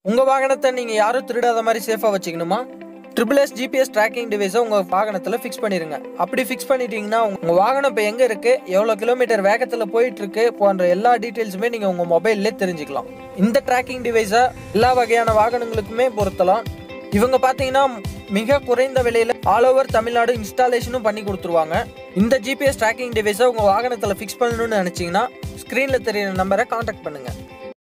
உங்கள் வாகனத்தை நீங்கள் யாரும் திருடாத மாதிரி சேஃபாக வச்சுக்கணுமா ட்ரிபிள் எஸ் ஜிபிஎஸ் ட்ராக்கிங் டிவைஸை உங்கள் வாகனத்தில் ஃபிக்ஸ் பண்ணிடுங்க அப்படி ஃபிக்ஸ் பண்ணிட்டீங்கன்னா உங்கள் வாகனம் இப்போ எங்கே இருக்குது எவ்வளோ கிலோமீட்டர் வேகத்தில் போயிட்டு இருக்கு போன்ற எல்லா டீட்டெயில்ஸுமே நீங்கள் உங்கள் மொபைல்லே தெரிஞ்சுக்கலாம் இந்த ட்ராக்கிங் டிவைஸை எல்லா வகையான வாகனங்களுக்குமே பொருத்தலாம் இவங்க பார்த்தீங்கன்னா மிக குறைந்த விலையில் ஆல் ஓவர் தமிழ்நாடு இன்ஸ்டாலேஷனும் பண்ணி கொடுத்துருவாங்க இந்த ஜிபிஎஸ் ட்ராக்கிங் டிவைஸை உங்கள் வாகனத்தில் ஃபிக்ஸ் பண்ணணும்னு நினச்சிங்கன்னா ஸ்க்ரீனில் தெரியிற நம்பரை காண்டாக்ட் பண்ணுங்கள்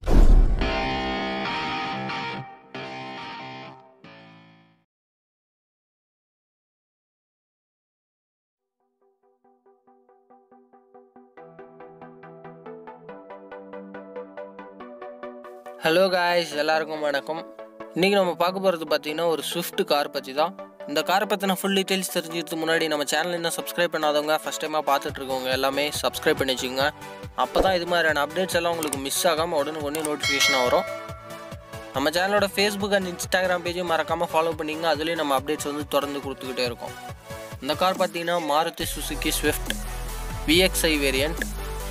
ஹலோ காய்ஸ் எல்லாருக்கும் வணக்கம் இன்றைக்கி நம்ம பார்க்க போகிறது பார்த்தீங்கன்னா ஒரு ஸ்விஃப்ட் கார் பற்றி தான் இந்த காரை பற்றின ஃபுல் டீட்டெயில்ஸ் தெரிஞ்சுக்கிறதுக்கு முன்னாடி நம்ம சேனல் இன்னும் சப்ஸ்கிரைப் பண்ணாதவங்க ஃபஸ்ட் டைமாக பார்த்துட்டு இருக்கவங்க எல்லாமே சப்ஸ்கிரைப் பண்ணி வச்சுக்கோங்க அப்போ தான் இது மாதிரியான அப்டேட்ஸ் எல்லாம் உங்களுக்கு மிஸ் ஆகாமல் உடனே உடனே நோட்டிஃபிகேஷனாக வரும் நம்ம சேனலோட ஃபேஸ்புக் அண்ட் இன்ஸ்டாகிராம் பேஜும் மறக்காமல் ஃபாலோ பண்ணிங்க அதுலேயும் நம்ம அப்டேட்ஸ் வந்து தொடர்ந்து கொடுத்துக்கிட்டே இருக்கோம் இந்த கார் பார்த்தீங்கன்னா Maruti Suzuki Swift VXI variant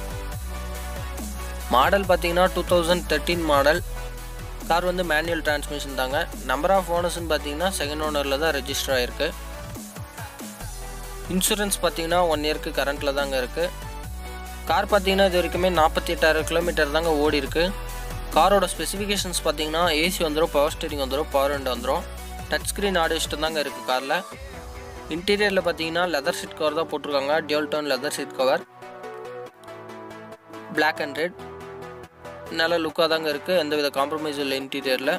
model பார்த்தீங்கன்னா two thousand thirteen model car வந்து மேனுவல் டிரான்ஸ்மிஷன் தாங்க நம்பர் ஆஃப் ஓனர்ஸ்னு பார்த்தீங்கன்னா செகண்ட் ஓனரில் தான் ரெஜிஸ்டர் ஆகிருக்கு இன்சூரன்ஸ் பார்த்தீங்கன்னா ஒன் இயர்க்கு கரண்ட்டில் தாங்க இருக்குது கார் பார்த்தீங்கன்னா இது வரைக்குமே நாற்பத்தி எட்டாயிரம் கிலோமீட்டர் தாங்க ஓடி இருக்கு காரோட ஸ்பெசிஃபிகேஷன்ஸ் பார்த்தீங்கன்னா ஏசி வந்துடும் பவர் ஸ்டீரிங் வந்துடும் பவர் விண்டோ வந்துடும் டச் ஸ்க்ரீன் ஆடியோ சிஸ்டம் தாங்க இருக்குது காரில் இன்டீரியரில் பார்த்தீங்கன்னா லெதர் சீட் கவர் தான் போட்டிருக்காங்க dual tone leather seat cover black and red நல்ல லுக்காக தாங்க இருக்குது எந்தவித காம்ப்ரமைஸும் இல்லை இன்டீரியரில்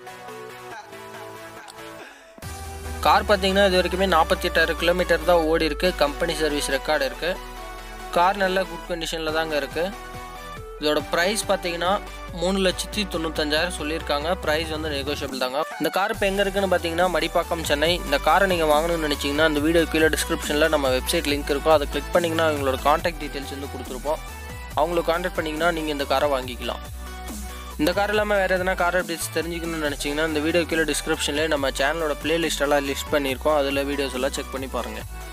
கார் பார்த்தீங்கன்னா இது வரைக்குமே நாற்பத்தி எட்டாயிரம் கிலோமீட்டர் தான் ஓடி இருக்குது கம்பெனி சர்வீஸ் ரெக்கார்டு இருக்குது கார் நல்ல குட் கண்டிஷனில் தாங்க இருக்குது இதோட ப்ரைஸ் பார்த்தீங்கன்னா மூணு லட்சத்தி தொண்ணூத்தஞ்சாயிரம் சொல்லியிருக்காங்க ப்ரைஸ் வந்து நெகோஷியபிள் தாங்க இந்த கார் இப்போ எங்கே இருக்குன்னு பார்த்தீங்கன்னா மடிப்பாக்கம் சென்னை இந்த காரை நீங்கள் வாங்கணும்னு நினச்சிங்கன்னா இந்த வீடியோ கீழே டிஸ்கிரிப்ஷனில் நம்ம வெப்சைட் லிங்க் இருக்கும் அதை கிளிக் பண்ணிங்கன்னா அவங்களோட காண்டாக்ட் டீட்டெயில்ஸ் வந்து கொடுத்துருப்போம் அவங்கள காண்டாக்ட் பண்ணிங்கன்னா நீங்கள் இந்த காரை வாங்கிக்கலாம் இந்த கார் இல்லாமல் வேறு எதனா கார் அப்டேட்ஸ் தெரிஞ்சுக்கணும்னு நினச்சிங்கன்னா இந்த வீடியோ கீழே டிஸ்கிரிப்ஷன்லேயே நம்ம சேனலோட பிளேலிஸ்ட் எல்லாம் லிஸ்ட் பண்ணியிருக்கோம் அதில் வீடியோஸ் எல்லாம் செக் பண்ணி பாருங்கள்